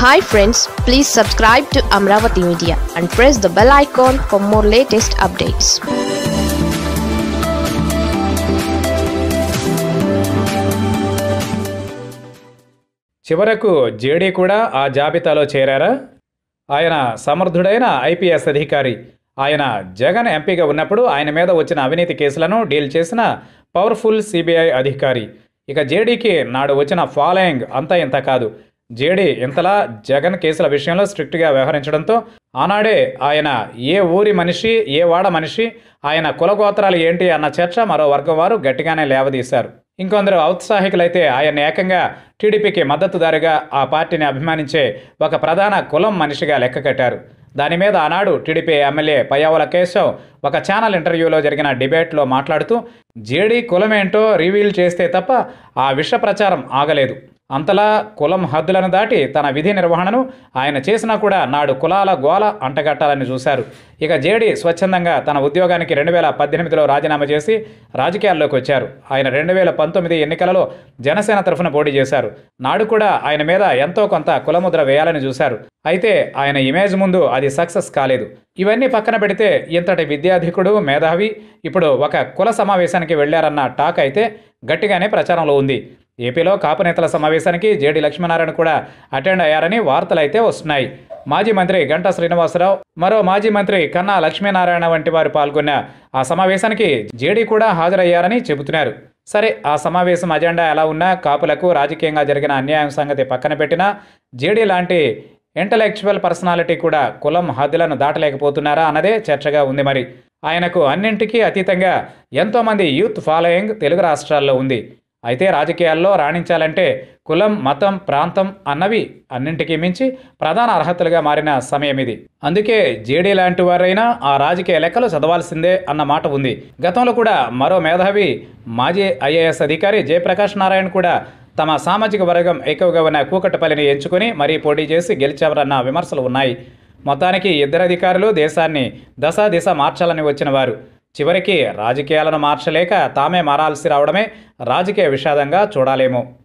hi friends please subscribe to Amaravati media and press the bell icon for more latest updates చివరకు జేడీ కూడా ఆ జాబితాలో చేరారా ఆయన సమర్థుడైన ఐపీఎస్ అధికారి ఆయన జగన్ ఎంపీగా ఉన్నప్పుడు ఆయన మీద వచ్చిన అవినీతి కేసులను డీల్ చేసిన పవర్ఫుల్ సిబిఐ అధికారి ఇక జేడీకి నాడు వచ్చిన ఫాలోయింగ్ అంతా ఇంత కాదు జేడీ ఇంతలా జగన్ కేసుల విషయంలో స్ట్రిక్ట్గా వ్యవహరించడంతో ఆనాడే ఆయన ఏ ఊరి మనిషి ఏ వాడ మనిషి ఆయన కులగోత్రాలు ఏంటి అన్న చర్చ మరో వర్గం వారు గట్టిగానే లేవదీశారు ఇంకొందరు ఔత్సాహికులైతే ఆయన ఏకంగా టీడీపీకి మద్దతుదారుగా ఆ పార్టీని అభిమానించే ఒక ప్రధాన కులం మనిషిగా లెక్క కట్టారు దాని మీద ఆనాడు టీడీపీ ఎమ్మెల్యే పయ్యావుల కేశవ్ ఒక ఛానల్ ఇంటర్వ్యూలో జరిగిన డిబేట్లో మాట్లాడుతూ జేడీ కులమేంటో రివీల్ చేస్తే తప్ప ఆ విష ప్రచారం ఆగలేదు అంతలా కులం హద్దులను దాటి తన విధి నిర్వహణను ఆయన చేసినా కూడా నాడు కులాల గోల అంటగట్టాలని చూశారు ఇక జేడి స్వచ్ఛందంగా తన ఉద్యోగానికి రెండు వేల పద్దెనిమిదిలో రాజీనామా చేసి రాజకీయాల్లోకి వచ్చారు ఆయన రెండు వేల పంతొమ్మిది ఎన్నికలలో జనసేన తరఫున పోటీ చేశారు నాడు కూడా ఆయన మీద ఎంతో కొంత కులముద్ర వేయాలని చూశారు అయితే ఆయన ఇమేజ్ ముందు అది సక్సెస్ కాలేదు ఇవన్నీ పక్కన పెడితే ఇంతటి విద్యాధికుడు మేధావి ఇప్పుడు ఒక కుల సమావేశానికి వెళ్లారన్న టాక్ అయితే గట్టిగానే ప్రచారంలో ఉంది ఏపీలో కాపు నేతల సమావేశానికి జేడి లక్ష్మీనారాయణ కూడా అటెండ్ అయ్యారని వార్తలు అయితే వస్తున్నాయి మాజీ మంత్రి గంటా శ్రీనివాసరావు మరో మాజీ మంత్రి కన్నా లక్ష్మీనారాయణ వంటి వారు పాల్గొన్న ఆ సమావేశానికి జేడీ కూడా హాజరయ్యారని చెబుతున్నారు సరే ఆ సమావేశం అజెండా ఎలా ఉన్నా కాపులకు రాజకీయంగా జరిగిన అన్యాయం సంగతి పక్కన పెట్టినా జేడీ లాంటి ఇంటలెక్చువల్ పర్సనాలిటీ కూడా కులం హద్దులను దాటలేకపోతున్నారా అన్నదే చర్చగా ఉంది మరి ఆయనకు అన్నింటికీ అతీతంగా ఎంతోమంది యూత్ ఫాలోయింగ్ తెలుగు రాష్ట్రాల్లో ఉంది అయితే రాజకీయాల్లో రాణించాలంటే కులం మతం ప్రాంతం అన్నవి అన్నింటికీ మించి ప్రధాన అర్హతలుగా మారిన సమయం ఇది అందుకే జేడీ లాంటి వారైనా ఆ రాజకీయ లెక్కలు చదవాల్సిందే అన్న మాట ఉంది గతంలో కూడా మరో మేధావి మాజీ ఐఏఎస్ అధికారి జయప్రకాష్ నారాయణ కూడా తమ సామాజిక వర్గం ఎక్కువగా ఉన్న కూకట్పల్లిని ఎంచుకుని మరీ పోటీ చేసి గెలిచారన్న విమర్శలు ఉన్నాయి మొత్తానికి ఇద్దరు అధికారులు దేశాన్ని దశ దిశ మార్చాలని వచ్చిన వారు చివరికి రాజకీయాలను మార్చలేక తామే మారాల్సి రావడమే రాజకీయ విషాదంగా చూడాలేమో